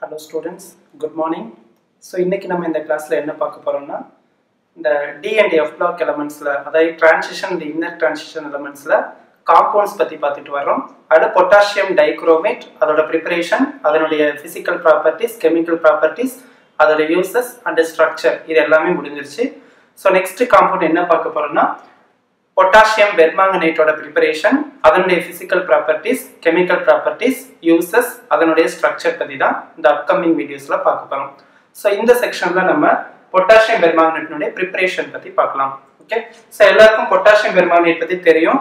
hello students good morning so இன்னைக்கு நம்ம இந்த கிளாஸில் என்ன பார்க்க போகிறோம்னா இந்த டிஎன்டி எஃப் பிளாக் எலமெண்ட்ஸில் அதாவது டிரான்சிஷன் இந்த இன்னர் டிரான்சிஷன் எலமெண்ட்ஸில் காம்பவுண்ட்ஸ் பற்றி பார்த்துட்டு வரோம் அதில் பொட்டாசியம் டைக்ரோமேட் அதோட ப்ரிப்பரேஷன் அதனுடைய ஃபிசிக்கல் ப்ராப்பர்ட்டிஸ் கெமிக்கல் ப்ராப்பர்ட்டிஸ் அதோட யூசஸ் அண்ட் ஸ்ட்ரக்சர் இது எல்லாமே முடிஞ்சிருச்சு ஸோ நெக்ஸ்ட் காம்பவுண்ட் என்ன பார்க்க போகிறோம்னா பொட்டாசியம் பெர்மாங்கனேட்டோட ப்ரிப்பரேஷன் அதனுடைய physical properties chemical properties uses அதனுடைய ஸ்ட்ரக்சர் பற்றி தான் இந்த அப்கமிங் வீடியோஸில் பார்க்க போகிறோம் ஸோ இந்த செக்ஷனில் நம்ம பொட்டாசியம் பெர்மாங்கனேட்டினுடைய ப்ரிப்பரேஷன் பற்றி பார்க்கலாம் ஓகே ஸோ எல்லாருக்கும் பொட்டாசியம் பெர்மாங்கனேட் பற்றி தெரியும்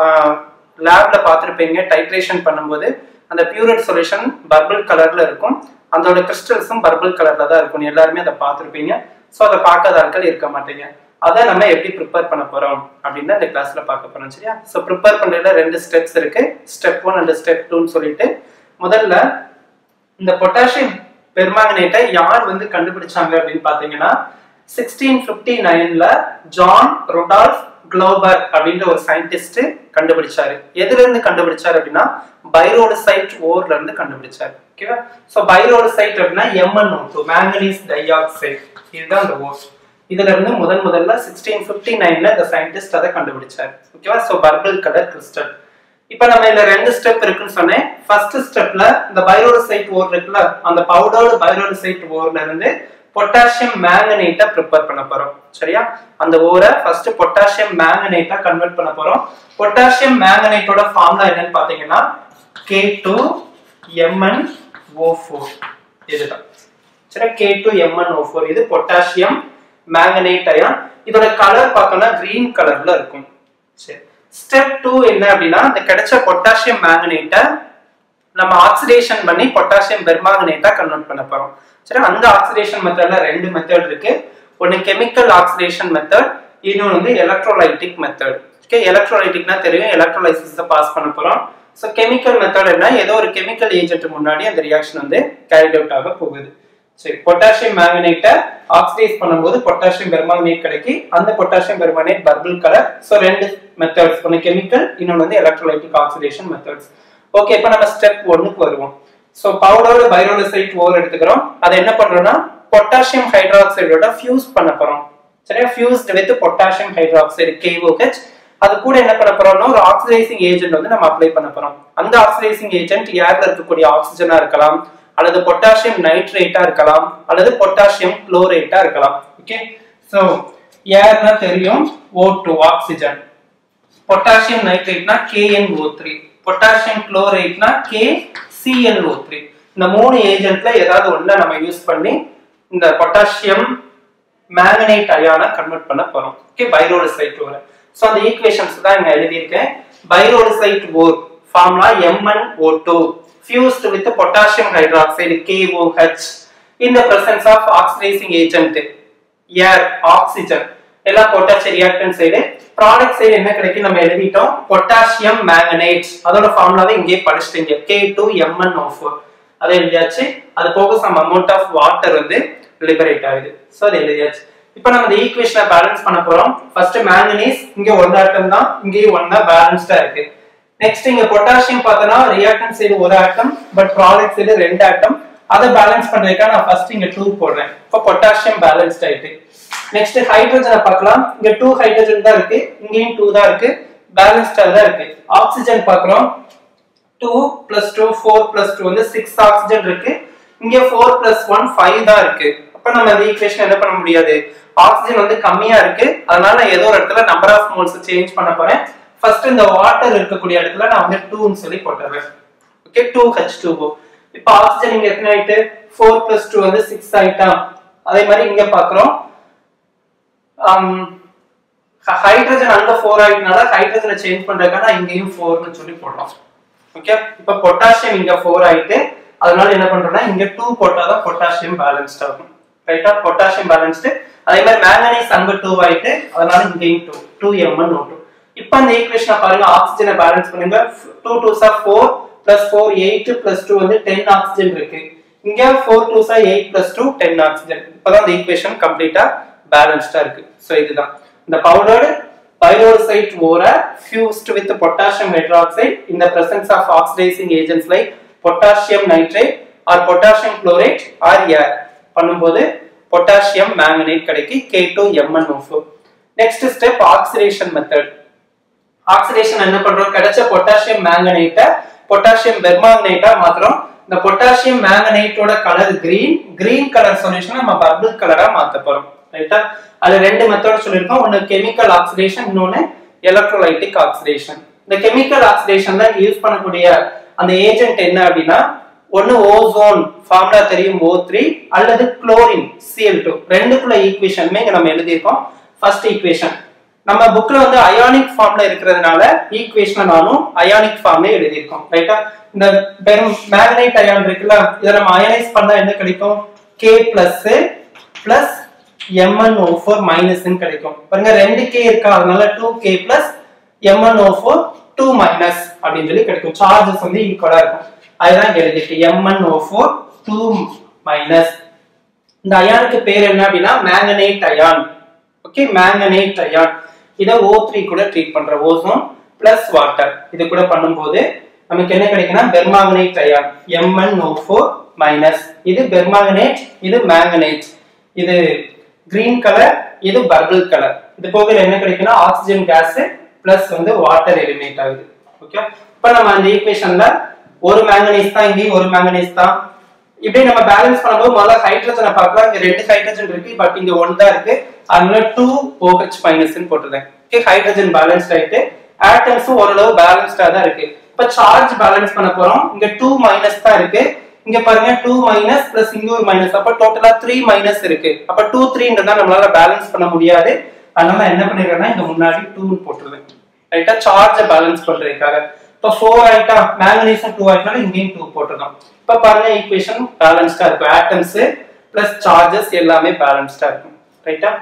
லேப்ல பார்த்துருப்பீங்க டைட்ரேஷன் பண்ணும்போது அந்த பியூரட் சொல்யூஷன் பர்பிள் கலர்ல இருக்கும் அதோட கிறிஸ்டல்ஸும் பர்பிள் கலர்ல தான் இருக்கும் எல்லாருமே அதை பார்த்துருப்பீங்க ஸோ அதை பார்க்காத ஆட்கள் இருக்க மாட்டீங்க அதை நம்ம எப்படி ப்ரிப்பேர் பண்ண போறோம் அப்படின்னு இந்த கிளாஸ்ல பார்க்க போறோம் சரியா ஸோ ப்ரிப்பேர் பண்றதுல ரெண்டு ஸ்டெப்ஸ் இருக்கு ஸ்டெப் ஒன் அண்ட் ஸ்டெப் டூன்னு சொல்லிட்டு முதல்ல இந்த பொட்டாசியம் பெர்மாங்கனேட்டை யார் வந்து கண்டுபிடிச்சாங்க அப்படின்னு பாத்தீங்கன்னா சிக்ஸ்டீன் பிப்டி நைன்ல ஜான் ரொடால்ஃப் குளோபர் அப்படின்ற ஒரு சயின்டிஸ்ட் கண்டுபிடிச்சாரு எதுல இருந்து கண்டுபிடிச்சாரு அப்படின்னா பைரோடசைட் ஓர்ல இருந்து கண்டுபிடிச்சாரு ஓகேவா சோ பைரோடசைட் அப்படின்னா MnO two manganese dioxide இதுதான் அந்த ஓர் இதுல இருந்து முதன் முதல்ல சிக்ஸ்டீன் பிப்டி நைன்ல இந்த சயின்டிஸ்ட் அதை கண்டுபிடிச்சாரு ஓகேவா சோ பர்பிள் கலர் கிறிஸ்டல் இப்ப நம்ம இதுல ரெண்டு ஸ்டெப் இருக்குன்னு சொன்னேன் ஃபர்ஸ்ட் ஸ்டெப்ல இந்த பைரோடசைட் ஓர் இருக்குல்ல அந்த பவுடர்டு பைரோடசைட் ஓர்ல இருந்து பொட்டாசியம் மேங்கனேட்டா ப்ரிப்பேர் பண்ண போறோம் சரியா அந்த ஓரை ஃபர்ஸ்ட் பொட்டாசியம் மேங்கனேட்டா கன்வெர்ட் பண்ண போறோம் பொட்டாசியம் மேங்கனேட்டோட ஃபார்முலா என்னன்னு பாத்தீங்கன்னா K two Mn O four இதுதான் சரி K two Mn O four இது பொட்டாசியம் மேங்கனேட் அயான் இதோட கலர் பார்த்தோம்னா கிரீன் கலர்ல இருக்கும் சரி ஸ்டெப் டூ என்ன அப்படின்னா இந்த கிடைச்ச பொட்டாசியம் மேங்கனேட்டை நம்ம ஆக்சிடேஷன் பண்ணி பொட்டாசியம் பெர்மாங்கனேட்டா கன்வெர்ட் பண்ண போறோம் சரி அந்த ஆக்சிடேஷன் மெத்தட்ல ரெண்டு மெத்தட் இருக்கு ஒன்னு கெமிக்கல் ஆக்சிடேஷன் மெத்தட் இன்னொன்று வந்து எலக்ட்ரோலைட்டிக் மெத்தட் ஓகே எலக்ட்ரோலைட்டிக்னா தெரியும் எலக்ட்ரோலைசிஸை பாஸ் பண்ண போறோம் ஸோ கெமிக்கல் மெத்தட் என்ன ஏதோ ஒரு கெமிக்கல் ஏஜென்ட் முன்னாடி அந்த ரியாக்ஷன் வந்து கேரிட் அவுட் ஆக போகுது சரி பொட்டாசியம் மேங்கனேட்டை ஆக்சிடைஸ் பண்ணும்போது பொட்டாசியம் பெர்மாங்கனேட் கிடைக்கி அந்த potassium permanganate purple colour so ரெண்டு மெத்தட்ஸ் ஒன்று கெமிக்கல் இன்னொன்று வந்து எலக்ட்ரோலைட்டிக் ஆக்சிடேஷன் மெத்தட்ஸ் ஓகே இப்போ நம்ம ஸ்டெப் ஒன்னுக்கு வருவோம் ஸோ பவுடரோட பைரோலசைட் ஓவர் எடுத்துக்கிறோம் அதை என்ன பண்றோம்னா பொட்டாசியம் ஹைட்ராக்சைடோட ஃபியூஸ் பண்ண போறோம் சரியா fused with potassium hydroxide KOH அது கூட என்ன பண்ண போறோம்னா ஒரு ஆக்சிடைசிங் ஏஜென்ட் வந்து நம்ம அப்ளை பண்ண போறோம் அந்த ஆக்சிடைசிங் ஏஜென்ட் ஏர்ல இருக்கக்கூடிய ஆக்சிஜனா இருக்கலாம் அல்லது பொட்டாசியம் நைட்ரேட்டா இருக்கலாம் அல்லது பொட்டாசியம் குளோரேட்டா இருக்கலாம் ஓகே ஸோ ஏர்னா தெரியும் ஓ டூ ஆக்சிஜன் பொட்டாசியம் நைட்ரேட்னா கேஎன்ஓ த்ரீ பொட்டாசியம் குளோரைட்னா கே சிஎன்ஓ த்ரீ இந்த மூணு ஏஜென்ட்ல ஏதாவது ஒண்ணு நம்ம யூஸ் பண்ணி இந்த பொட்டாசியம் மேங்கனேட் அயானை கன்வெர்ட் பண்ண போறோம் ஓகே பைரோடசைட் ஓர் ஸோ அந்த ஈக்குவேஷன்ஸ் தான் இங்க எழுதியிருக்கேன் pyrolusite ore formula Mn O two fused with potassium hydroxide KOH in the presence of oxidizing agent air oxygen எல்லாம் போட்டாச்சு ரியாக்டன் சைடு ப்ராடக்ட் சைடு என்ன கிடைக்கும் நம்ம எழுதிட்டோம் பொட்டாசியம் மேங்கனேட் அதோட ஃபார்முலாவை இங்கே படிச்சிட்டீங்க K two Mn O four அதை எழுதியாச்சு அது போக சம் அமௌண்ட் ஆஃப் வாட்டர் வந்து லிபரேட் ஆகுது ஸோ அதை எழுதியாச்சு இப்போ நம்ம இந்த ஈக்குவேஷனை பேலன்ஸ் பண்ண போறோம் ஃபர்ஸ்ட் மேங்கனீஸ் இங்க ஒன் ஆட்டம் தான் இங்கேயும் ஒன்னா பேலன்ஸ்டா இருக்கு நெக்ஸ்ட் இங்க பொட்டாசியம் பார்த்தோம்னா ரியாக்டன் சைடு ஒரு ஆட்டம் பட் ப்ராடக்ட் சைடு ரெண்டு ஆட்டம் அதை பேலன்ஸ் பண்றதுக்காக நான் ஃபர்ஸ்ட் இங்க டூ போடுறேன் இப்போ பொட்டாசியம் பேலன்ஸ்ட் ஆயிட்டு நெக்ஸ்ட் ஹைட்ரஜனை பார்க்கலாம் இங்க டூ ஹைட்ரஜன் தான் இருக்கு இங்கேயும் டூ தான் இருக்கு பேலன்ஸ்டா தான் இருக்கு ஆக்சிஜன் பார்க்குறோம் two plus two four plus two வந்து சிக்ஸ் ஆக்சிஜன் இருக்கு இங்க ஃபோர் பிளஸ் ஒன் ஃபைவ் தான் இருக்கு அப்ப நம்ம இந்த ஈக்குவேஷன் என்ன பண்ண முடியாது ஆக்சிஜன் வந்து கம்மியா இருக்கு அதனால நான் ஏதோ ஒரு இடத்துல நம்பர் ஆஃப் மோல்ஸ் சேஞ்ச் பண்ண போறேன் ஃபர்ஸ்ட் இந்த வாட்டர் இருக்கக்கூடிய இடத்துல நான் வந்து டூன்னு சொல்லி போட்டுறேன் okay two H two O இப்போ ஆக்சிஜன் இங்க எத்தனை ஆயிட்டு ஃபோர் பிளஸ் டூ வந்து சிக்ஸ் ஆயிட்டா அதே மாதிரி இங்க பாக்குறோம் ஹைட்ரஜன் அங்க ஃபோர் ஆயிட்டனால ஹைட்ரஜனை சேஞ்ச் பண்றதுக்காக இங்கேயும் ஃபோர்னு சொல்லி போடுறோம் ஓகே இப்போ பொட்டாசியம் இங்க ஃபோர் ஆயிட்டு அதனால என்ன பண்றோம்னா இங்க டூ போட்டாதான் பொட்டாசியம் பேலன்ஸ்ட் ஆகும் ரைட்டா பொட்டாசியம் பேலன்ஸ்டு அதே மாதிரி மேங்கனீஸ் அங்க டூ ஆயிட்டு அதனால இங்கேயும் two two Mn O two இப்போ அந்த ஈக்குவேஷனை பாருங்க ஆக்சிஜனை பேலன்ஸ் பண்ணுங்க டூ டூ சார் four plus four eight plus two வந்து டென் ஆக்சிஜன் இருக்கு இங்க ஃபோர் டூ சார் eight plus two ten oxygen இப்போதான் அந்த ஈக்குவேஷன் கம்ப்ளீட்டா பேலன்ஸ்டா இருக்கு ஸோ இதுதான் இந்த powdered pyrrolysite ore fused with potassium hydroxide in the presence of oxidizing agents like potassium nitrate or potassium chlorate or air பண்ணும்போது பொட்டாசியம் மேங்கனேட் கிடைக்கும் K two MnO four next step oxidation method oxidation என்ன பண்றோம் கிடைச்ச potassium மேங்கனேட்டை potassium பெர்மாங்கனேட்டா மாத்துறோம் இந்த potassium மேங்கனேட்டோட colour green green colour solution நம்ம பர்பிள் கலரா மாத்த போறோம் ரைட்டா அது ரெண்டு மெத்தட் சொல்லியிருக்கோம் ஒன்னு கெமிக்கல் ஆக்சிடேஷன் இன்னொன்னு எலக்ட்ரோலைட்டிக் ஆக்சிடேஷன் இந்த கெமிக்கல் ஆக்சிடேஷன்ல யூஸ் பண்ணக்கூடிய அந்த ஏஜென்ட் என்ன அப்படின்னா ஒன்னு ஓசோன் ஃபார்முலா தெரியும் ஓ த்ரீ அல்லது குளோரின் சிஎல் டூ ரெண்டுக்குள்ள ஈக்குவேஷனுமே இங்க நம்ம எழுதியிருக்கோம் ஃபர்ஸ்ட் ஈக்குவேஷன் நம்ம புக்ல வந்து அயானிக் ஃபார்ம்ல இருக்கிறதுனால ஈக்குவேஷனை நானும் அயானிக் ஃபார்ம்ல எழுதியிருக்கோம் ரைட்டா இந்த பெரும் மேக்னைட் அயான் இருக்குல்ல இதை நம்ம அயனைஸ் பண்ணா என்ன கிடைக்கும் K plus plus MnO four minus கிடைக்கும் பாருங்க ரெண்டு கே இருக்கா அதனால two K plus MnO four two minus அப்படின்னு சொல்லி கிடைக்கும் சார்ஜஸ் வந்து ஈக்குவலா இருக்கும் அதுதான் எழுதிட்டு எம்என்ஓ ஃபோர் டூ மைனஸ் இந்த அயானுக்கு பேர் என்ன அப்படின்னா manganate ion okay manganate ion இதை ஓ த்ரீ கூட ட்ரீட் பண்ற ஓசோன் பிளஸ் வாட்டர் இது கூட பண்ணும்போது நமக்கு என்ன கிடைக்குன்னா permanganate ion MNO four minus இது பெர்மாங்கனேட் இது மேங்கனேட் இது கிரீன் கலர் இது பர்பிள் கலர் இது போக என்ன கிடைக்குன்னா ஆக்சிஜன் கேஸ் பிளஸ் வந்து வாட்டர் எலிமினேட் ஆகுது ஓகே இப்போ நம்ம அந்த ஈக்குவேஷன்ல ஒரு மேங்கனீஸ் தான் இங்கேயும் ஒரு மேங்கனீஸ் தான் இப்படி நம்ம பேலன்ஸ் பண்ணும்போது முதல்ல ஹைட்ரஜனை பார்க்கலாம் இங்க ரெண்டு ஹைட்ரஜன் இருக்கு பட் இங்க ஒன் தான் இருக்கு அதனால டூ OH மைனஸ் போட்டுருந்தேன் ஓகே ஹைட்ரஜன் பேலன்ஸ்ட் ஆயிட்டு ஆட்டம்ஸும் ஓரளவு பேலன்ஸ்டா தான் இருக்கு இப்ப சார்ஜ் பேலன்ஸ் பண்ண போறோம் இங்க டூ மைனஸ் தான் இருக்கு இங்க பாருங்க டூ மைனஸ் பிளஸ் இங்க ஒரு மைனஸ் அப்ப டோட்டலா த்ரீ மைனஸ் இருக்கு அப்ப டூ த்ரீன்றதா நம்மளால பேலன்ஸ் பண்ண முடியாது அதனால என்ன பண்ணிருக்கேன்னா இங்க முன்னாடி டூ போட்டுருவேன் ரைட்டா சார்ஜ பேலன்ஸ் பண்றதுக்காக இப்ப ஃபோர் ஆயிட்டா மேங்கனீஸும் டூ ஆயிட்டா இங்கேயும் டூ போட்டுருக்கோம் இப்ப பாருங்க ஈக்குவேஷன் பேலன்ஸ்டா இருக்கும் ஆட்டம்ஸ் பிளஸ் சார்ஜஸ் எல்லாமே பேலன்ஸ்டா இருக்கும் ரைட்டா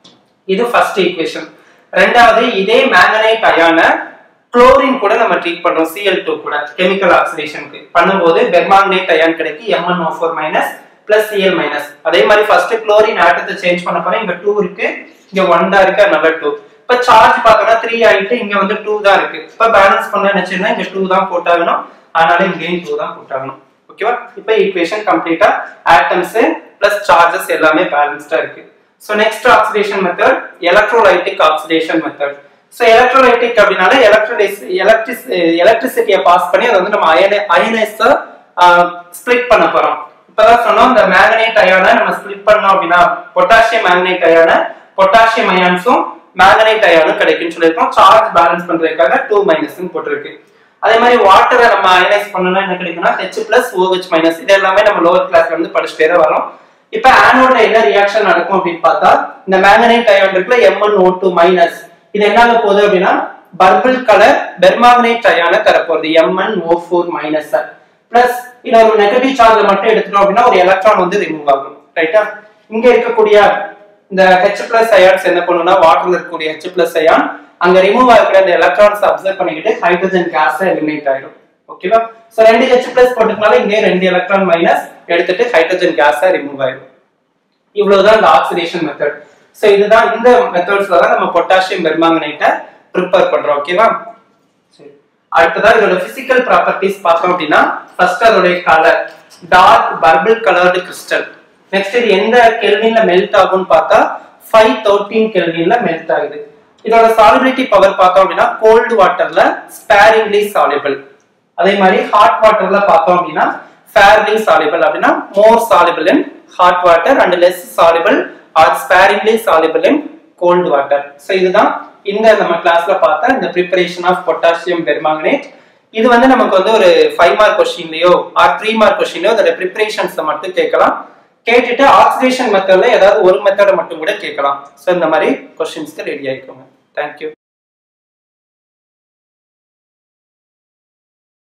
இது ஃபர்ஸ்ட் ஈக்குவேஷன் ரெண்டாவது இதே மேங்கனைட் அயான குளோரின் கூட நம்ம ட்ரீட் பண்றோம் சிஎல் டூ கூட கெமிக்கல் ஆக்சிடேஷனுக்கு பண்ணும்போது பெர்மாங்கனேட் அயான் கிடைக்கும் MNO four minus plus CL minus அதே மாதிரி ஃபர்ஸ்ட் குளோரின் ஆட்டத்தை சேஞ்ச் பண்ண போறேன் இங்க டூ இருக்கு இங்க ஒன் தான் இருக்கு அதனால டூ இப்ப சார்ஜ் பார்த்தோம்னா த்ரீ ஆயிட்டு இங்க வந்து டூ தான் இருக்கு இப்ப பேலன்ஸ் பண்ண நினைச்சேன்னா இங்க டூ தான் போட்டாகணும் அதனால இங்கேயும் டூ தான் போட்டாகணும் ஓகேவா இப்ப ஈக்குவேஷன் கம்ப்ளீட்டா ஆட்டம்ஸ் பிளஸ் சார்ஜஸ் எல்லாமே பேலன்ஸ்டா இருக்கு so next oxidation method electrolytic oxidation method so electrolytic அப்படின்னால எலக்ட்ரோலைஸ் எலக்ட்ரிஸ் எலக்ட்ரிசிட்டியை பாஸ் பண்ணி அதை வந்து நம்ம அயனை அயனைஸை ஸ்ப்ளிட் பண்ண போறோம் இப்பதான் சொன்னோம் இந்த மேங்கனேட் அயானை நம்ம ஸ்ப்ளிட் பண்ணோம் அப்படின்னா பொட்டாசியம் மேங்கனேட் அயானை பொட்டாசியம் அயான்ஸும் மேங்கனேட் அயானும் கிடைக்கும்னு சொல்லியிருக்கோம் சார்ஜ் பேலன்ஸ் பண்றதுக்காக டூ மைனஸ் போட்டிருக்கு அதே மாதிரி வாட்டரை நம்ம அயனைஸ் பண்ணோம்னா என்ன கிடைக்கும்னா ஹெச் பிளஸ் ஓஹெச் மைனஸ் இது எல்லாமே நம்ம லோவர் கிளாஸ்ல இருந்து படிச்சுட்டே தான் வரோம் இப்ப ஆனோட்ல என்ன ரியாக்ஷன் நடக்கும் அப்படின்னு பார்த்தா இந்த மேங்கனேட் அயான் இருக்குல்ல எம்என் ஓ டூ மைனஸ் இது என்ன ஆக போகுது அப்படின்னா பர்பிள் கலர் பெர்மாங்கனேட் அயான தரப்போகுது MN O four minus plus இதுல ஒரு நெகட்டிவ் சார்ஜ் மட்டும் எடுத்துட்டோம் அப்படின்னா ஒரு எலக்ட்ரான் வந்து ரிமூவ் ஆகும் ரைட்டா இங்க இருக்கக்கூடிய இந்த ஹெச் பிளஸ் அயான்ஸ் என்ன பண்ணுன்னா வாட்டர்ல இருக்கக்கூடிய ஹெச் பிளஸ் அயான் அங்க ரிமூவ் ஆகக்கூடிய அந்த எலக்ட்ரான்ஸ் அப்சர்வ் பண்ணிக்கிட்டு ஹைட்ரஜன் கேஸ் எலிமினேட் ஆயிடும் ஓகேவா சோ ரெண்டு ஹெச் பிளஸ் போட்டுக்கனால இங்கே ரெண்டு எலக்ட்ரான் மைனஸ் எடுத்துட்டு ஹைட்ரஜன் கேஸா ரிமூவ் ஆயிடும் இவ்வளவுதான் இந்த ஆக்சிடேஷன் மெத்தட் சோ இதுதான் இந்த மெத்தட்ஸ்ல தான் நம்ம பொட்டாசியம் பெர்மாங்கனேட்டை ப்ரிப்பேர் பண்றோம் ஓகேவா சரி அடுத்ததா இதோட பிசிக்கல் ப்ராப்பர்ட்டிஸ் பார்த்தோம் அப்படின்னா ஃபர்ஸ்ட் அதோடைய colour dark purple coloured crystal next இது எந்த கெல்வின்ல மெல்ட் ஆகும்னு பார்த்தா ஃபைவ் தேர்ட்டீன் கெல்வின்ல மெல்ட் ஆகுது இதோட சாலிபிலிட்டி பவர் பார்த்தோம் அப்படின்னா கோல்டு வாட்டர்ல ஸ்பேரிங்லி சாலிபிள் அதே மாதிரி ஹாட் வாட்டர்ல பார்த்தோம் அப்படின்னா ஃபேர்லி சாலிபிள் அப்படின்னா more soluble in hot water and less soluble or sparingly soluble in cold water so இதுதான் இந்த நம்ம கிளாஸ்ல பார்த்த இந்த ப்ரிப்பரேஷன் ஆஃப் பொட்டாசியம் பெர்மாங்கனேட் இது வந்து நமக்கு வந்து ஒரு ஃபைவ் மார்க் கொஸ்டின்லயோ ஆர் த்ரீ மார்க் கொஸ்டின்லயோ அதோட ப்ரிப்பரேஷன்ஸை மட்டும் கேட்கலாம் கேட்டுட்டு ஆக்சிடேஷன் மெத்தட்ல ஏதாவது ஒரு மெத்தடை மட்டும் கூட கேட்கலாம் ஸோ இந்த மாதிரி கொஸ்டின்ஸ்க்கு ரெடி ஆயிக்கோங்க தேங்க்யூ